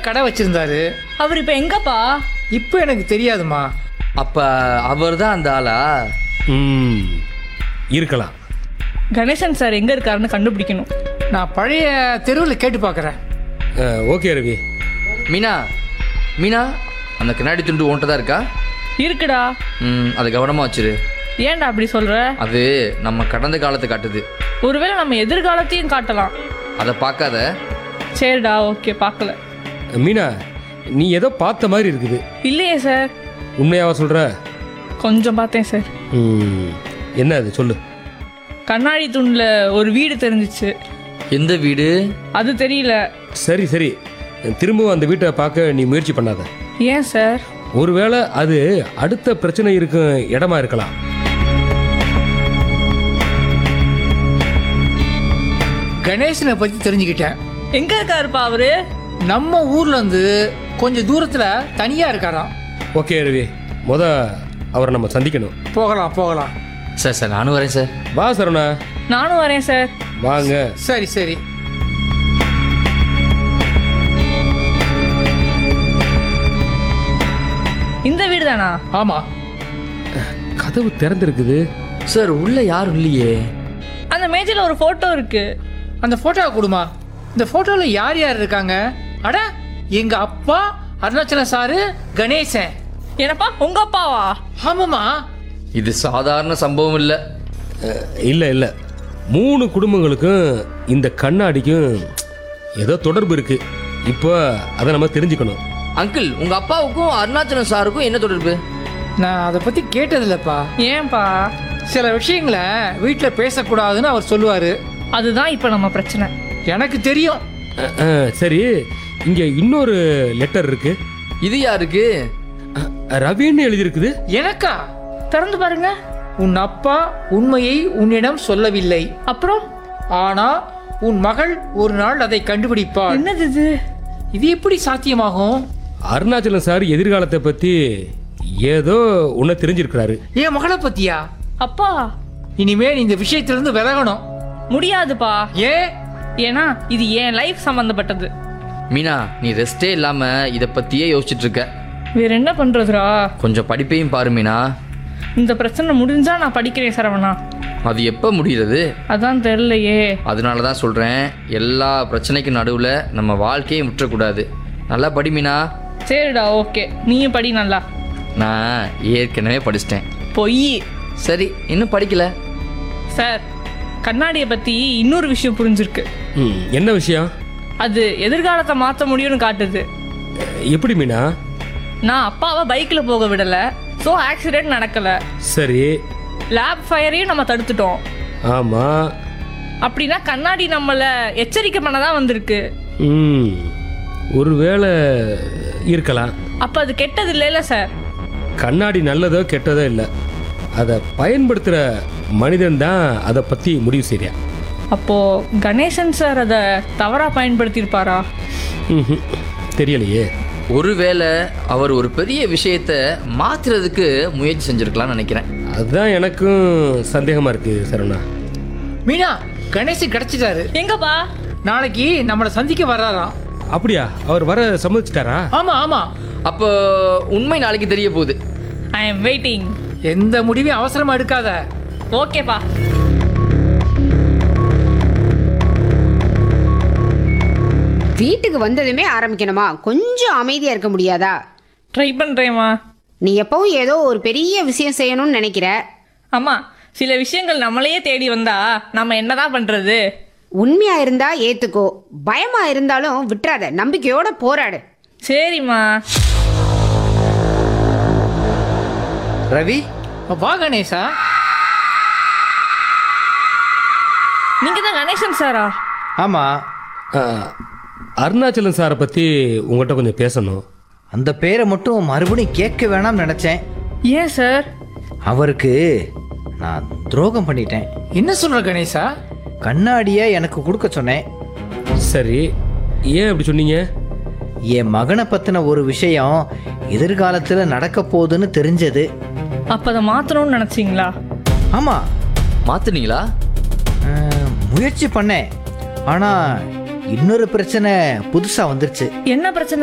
கடை வச்சிருந்தாரு அவர் இப்போ எங்கப்பா இப்போ எனக்கு தெரியாதுமா அப்ப அவர் தான் அந்த ஆளா ம் இருக்கலாம் கணேசன் சார் எங்க இருக்காருன்னு கண்டுபிடிக்கணும் நான் பழைய தெருவில் கேட்டு பார்க்குறேன் அஹ், ஓகே ரவி மீனா மீனா அந்த கண்ணாடி துண்டு உன்கிட்ட தான் இருக்கா இருக்குடா ம் அதை கவனமாக வச்சிரு ஏன்டா அப்படி சொல்ற அது நம்ம கடந்த காலத்தை காட்டுது ஒருவேளை நம்ம எதிர்காலத்தையும் காட்டலாம் அதை பார்க்காத சரிடா ஓகே பார்க்கல மீனா நீ ஏதோ பார்த்த மாதிரி இருக்குது இல்லையே சார் உண்மையாவா சொல்ற கொஞ்சம் பார்த்தேன் சார் ம் என்ன அது சொல்லு கண்ணாடி தூண்ல ஒரு வீடு தெரிஞ்சிச்சு எந்த வீடு அது தெரியல சரி சரி திரும்பவும் அந்த வீட்டை பார்க்க நீ முயற்சி பண்ணாத ஏன் சார் ஒருவேளை அது அடுத்த பிரச்சனை இருக்கும் இடமா இருக்கலாம் கணேசனை பற்றி தெரிஞ்சுக்கிட்டேன் எங்க இருக்காருப்பா அவரு நம்ம ஊர்ல இருந்து கொஞ்சம் தூரத்தில் தனியாக இருக்காராம் ஓகே ரவி முத அவரை நம்ம சந்திக்கணும் போகலாம் போகலாம் சார் சார் நானும் வரேன் சார் வா சரவணா நானும் வரேன் சார் வாங்க சரி சரி இந்த வீடு தானா ஆமாம் கதவு திறந்திருக்குது சார் உள்ள யாரும் இல்லையே அந்த மேஜையில் ஒரு ஃபோட்டோ இருக்கு அந்த ஃபோட்டோவை கொடுமா இந்த ஃபோட்டோவில் யார் யார் இருக்காங்க அட எங்கள் அப்பா அருணாச்சலம் சாரு கணேசன் என்னப்பா உங்க அப்பாவா ஆமாம்மா இது சாதாரண சம்பவம் இல்லை அஹ், இல்ல இல்ல மூணு குடும்பங்களுக்கும் இந்த கண்ணாடிக்கும் ஏதோ தொடர்பு இருக்கு இப்போ அதை நம்ம தெரிஞ்சுக்கணும் அங்கிள் உங்க அப்பாவுக்கும் அருணாச்சலம் சாருக்கும் என்ன தொடர்பு நான் அதை பற்றி கேட்டதில்லப்பா ஏன்பா சில விஷயங்களை வீட்டில் பேசக்கூடாதுன்னு அவர் சொல்லுவார் அதுதான் இப்போ நம்ம பிரச்சனை எனக்கு தெரியும் அஹ், அஹ், சரி இங்க இன்னொரு லெட்டர் இருக்கு இது யாருக்கு அஹ், ரவின்னு எழுதியிருக்குது எனக்கா திறந்து பாருங்க உன் அப்பா உண்மையை உன்னிடம் சொல்லவில்லை அப்புறம் ஆனா உன் மகள் ஒரு நாள் அதை கண்டுபிடிப்பாள் என்னது இது இது எப்படி சாத்தியமாகும் அருணாச்சலம் சார் எதிர்காலத்தை பத்தி ஏதோ உன்னை தெரிஞ்சிருக்கிறாரு என் மகளை பத்தியா அப்பா இனிமே நீ இந்த விஷயத்திலிருந்து விலகணும் முடியாதுப்பா ஏன் ஏன்னா இது என் லைஃப் சம்பந்தப்பட்டது மீனா நீ ரெஸ்டே இல்லாம இதை பத்தியே யோசிச்சுட்டு இருக்க வேற என்ன பண்றதுடா கொஞ்சம் படிப்பையும் பாரு மீனா இந்த பிரச்சனை முடிஞ்சா நான் படிக்கிறேன் சரவணா அது எப்போ முடிகிறது அதான் தெரியலையே அதனால தான் சொல்கிறேன் எல்லா பிரச்சனைக்கும் நடுவில் நம்ம வாழ்க்கையை முற்றக்கூடாது நல்லா படி மீனா சரிடா ஓகே நீயும் படி நல்லா நான் ஏற்கனவே படிச்சிட்டேன் பொய் சரி இன்னும் படிக்கல சார் கண்ணாடியை பத்தி இன்னொரு விஷயம் புரிஞ்சிருக்கு ம், என்ன விஷயம் அது எதிர்காலத்தை மாற்ற முடியும்னு காட்டுது அஹ், எப்படி மீனா நான் அப்பாவை பைக்கில் போக விடல ஸோ ஆக்சிடென்ட் நடக்கல சரி லேப் ஃபயரையும் நம்ம தடுத்துட்டோம் ஆமா அப்படின்னா கண்ணாடி நம்மளை எச்சரிக்கை பண்ண தான் வந்திருக்கு ம் ஒருவேளை இருக்கலாம் அப்போ அது கெட்டது இல்லைல்ல சார் கண்ணாடி நல்லதோ கெட்டதோ இல்லை அதை பயன்படுத்துகிற மனிதன் தான் அதை பற்றி முடிவு செய்யா அப்போ கணேசன் சார் அதை தவறா பயன்படுத்தியிருப்பாரா ம்ஹும். தெரியலையே ஒருவேளை அவர் ஒரு பெரிய விஷயத்தை மாற்றுறதுக்கு முயற்சி செஞ்சுருக்கலாம்னு நினைக்கிறேன் அதுதான் எனக்கும் சந்தேகமாக இருக்குது சரவணா மீனா கணேசன் கிடைச்சிட்டாரு எங்கப்பா நாளைக்கு நம்மளை சந்திக்க வர்றாராம் அப்படியா அவர் வர சம்மதிச்சிட்டாரா ஆமா ஆமா அப்போ உண்மை நாளைக்கு தெரிய போகுது ஐ எம் வெயிட்டிங் எந்த முடிவையும் அவசரமா எடுக்காத ஓகேப்பா வீட்டுக்கு வந்ததுமே ஆரம்பிக்கணுமா கொஞ்சம் அமைதியா இருக்க முடியாதா ட்ரை பண்ணுறேம்மா நீ எப்பவும் ஏதோ ஒரு பெரிய விஷயம் செய்யணும்னு நினைக்கிற அம்மா சில விஷயங்கள் நம்மளையே தேடி வந்தா நம்ம என்னதான் பண்றது உண்மையா இருந்தா ஏத்துக்கோ பயமா இருந்தாலும் விட்டுறாத நம்பிக்கையோட போராடு சரிம்மா ரவி வா கணேசா நீங்க தான் கணேசன் சாரா ஆமாம் அஹ், அருணாச்சலம் சாரை பற்றி உங்கள்கிட்ட கொஞ்சம் பேசணும் அந்த பேரை மட்டும் மறுபடியும் கேட்க வேணாம்னு நினச்சேன் ஏன் சார் அவருக்கு நான் துரோகம் பண்ணிட்டேன் என்ன சொல்ற கணேசா கண்ணாடியை எனக்கு கொடுக்க சொன்னேன் சரி ஏன் அப்படி சொன்னீங்க என் மகனை பற்றின ஒரு விஷயம் எதிர்காலத்தில் நடக்க போகுதுன்னு தெரிஞ்சது அப்போ அதை மாற்றணும்னு நினச்சிங்களா ஆமாம் மாத்துனீங்களா முயற்சி பண்ணேன் ஆனால் இன்னொரு பிரச்சனை புதுசாக வந்துருச்சு என்ன பிரச்சனை